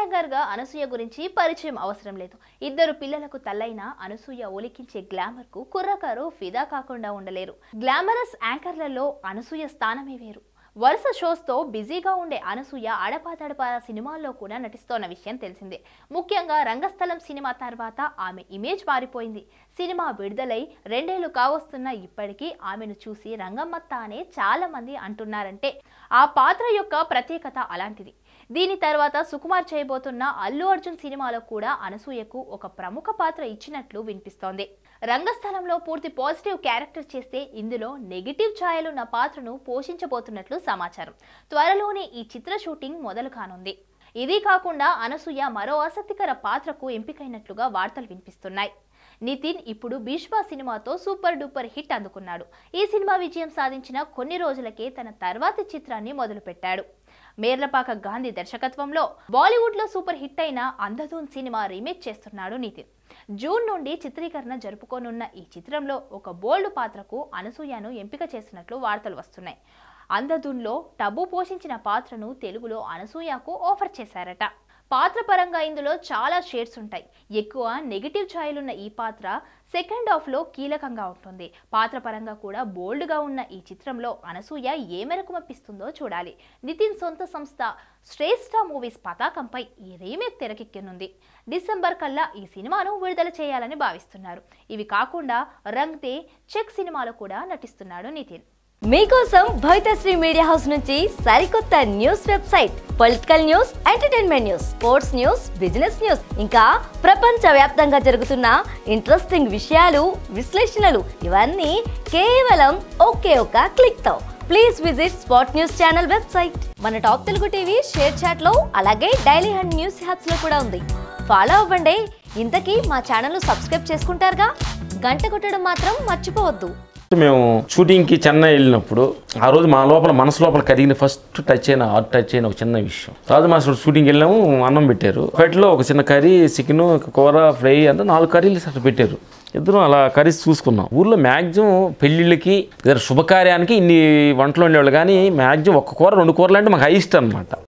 anchor గా అనసూయ గురించి పరిచయం అవసరం లేదు ఇద్దరు పిల్లలకు తల్లైన అనసూయ ఒలికించే గ్లామర్ కు కుర్రకారు ఫిదా కాకుండా ఉండలేరు గ్లామరస్ యాంకర్లలో అనసూయ స్థానమే వేరు వరుస షోస్తో బిజీగా ఉండే అనసూయ అడపాదడపా సినిమాల్లో కూడా నటిస్తోన్న విషయం తెలిసిందే ముఖ్యంగా రంగస్థలం సినిమా తర్వాత ఆమె ఇమేజ్ మారిపోయింది సినిమా విడుదలై రెండేళ్లు కావస్తున్న ఇప్పటికీ ఆమెను చూసి రంగమ్మత్త అనే చాలా మంది అంటున్నారంటే ఆ పాత్ర యొక్క ప్రత్యేకత అలాంటిది దీని తర్వాత సుకుమార్ చేయబోతున్న అల్లు అర్జున్ సినిమాలో కూడా అనసూయకు ఒక ప్రముఖ పాత్ర ఇచ్చినట్లు వినిపిస్తోంది రంగస్థలంలో పూర్తి పాజిటివ్ క్యారెక్టర్ చేస్తే ఇందులో నెగిటివ్ ఛాయలున్న పాత్రను పోషించబోతున్నట్లు సమాచారం త్వరలోనే ఈ చిత్ర షూటింగ్ మొదలు కానుంది ఇది కాకుండా అనసూయ మరో ఆసక్తికర పాత్రకు ఎంపికైనట్లుగా వార్తలు వినిపిస్తున్నాయి నితిన్ ఇప్పుడు భీష్మ సినిమాతో సూపర్ డూపర్ హిట్ అందుకున్నాడు ఈ సినిమా విజయం సాధించిన కొన్ని రోజులకే తన తర్వాతి చిత్రాన్ని మొదలుపెట్టాడు మేర్లపాక గాంధీ దర్శకత్వంలో బాలీవుడ్ లో సూపర్ హిట్ అయిన అంధధూన్ సినిమా రీమేక్ చేస్తున్నాడు నితిన్ జూన్ నుండి చిత్రీకరణ జరుపుకోనున్న ఈ చిత్రంలో ఒక బోల్డ్ పాత్రకు అనసూయను ఎంపిక చేసినట్లు వార్తలు వస్తున్నాయి అంధధూన్లో టబు పోషించిన పాత్రను తెలుగులో అనసూయకు ఆఫర్ చేశారట పాత్ర పరంగా ఇందులో చాలా షేడ్స్ ఉంటాయి ఎక్కువ నెగిటివ్ ఛాయలున్న ఈ పాత్ర సెకండ్ హాఫ్లో కీలకంగా ఉంటుంది పాత్ర పరంగా కూడా బోల్డ్గా ఉన్న ఈ చిత్రంలో అనసూయ ఏ మేరకు మెప్పిస్తుందో చూడాలి నితిన్ సొంత సంస్థ శ్రేష్ఠ మూవీస్ పతాకంపై ఈ రీమేక్ తెరకెక్కనుంది డిసెంబర్ కల్లా ఈ సినిమాను విడుదల చేయాలని భావిస్తున్నారు ఇవి కాకుండా రంగ్ దే చెక్ సినిమాలో కూడా నటిస్తున్నాడు నితిన్ మీకోసం భవితశ్రీ మీడియా హౌస్ నుంచి సరికొత్త news website political news entertainment news sports news business news ఇంకా ప్రపంచ వ్యాప్తంగా జరుగుతున్న ఇంట్రెస్టింగ్ విషయాలు విశ్లేషణలు ఇవన్నీ కేవలం ఒకే ఒక క్లిక్ తో please visit spot news channel website మన top Telugu TV share chat లో అలాగే డైలీ హండ్ న్యూస్ హ్యాప్స్ లో కూడా ఉంది ఫాలో అవ్వండి ఇంతకీ మా ఛానల్ సబ్స్క్రైబ్ చేసుకుంటారుగా గంట కొట్టడం మాత్రం మర్చిపోవద్దు మేము షూటింగ్కి చెన్నై వెళ్ళినప్పుడు ఆ రోజు మా లోపల మనసు లోపల కరిగిన ఫస్ట్ టచ్ అయిన హార్ట్ టచ్ అయిన ఒక చిన్న విషయం రాజు మాస్టర్ షూటింగ్కి వెళ్ళాము అన్నం పెట్టారు ఫైట్లో ఒక చిన్న కర్రీ చికెన్ కూర ఫ్రై అంతా నాలుగు కర్రీలు అట్లా పెట్టారు ఇద్దరం అలా కర్రీస్ చూసుకున్నాం ఊర్లో మ్యాక్సిమం పెళ్ళిళ్ళకి ఏదైనా శుభకార్యానికి ఇన్ని వంటలు ఉండేవాళ్ళు కానీ మ్యాక్సిమం ఒక్క కూర రెండు కూరలు అంటే మాకు అయిష్టం అనమాట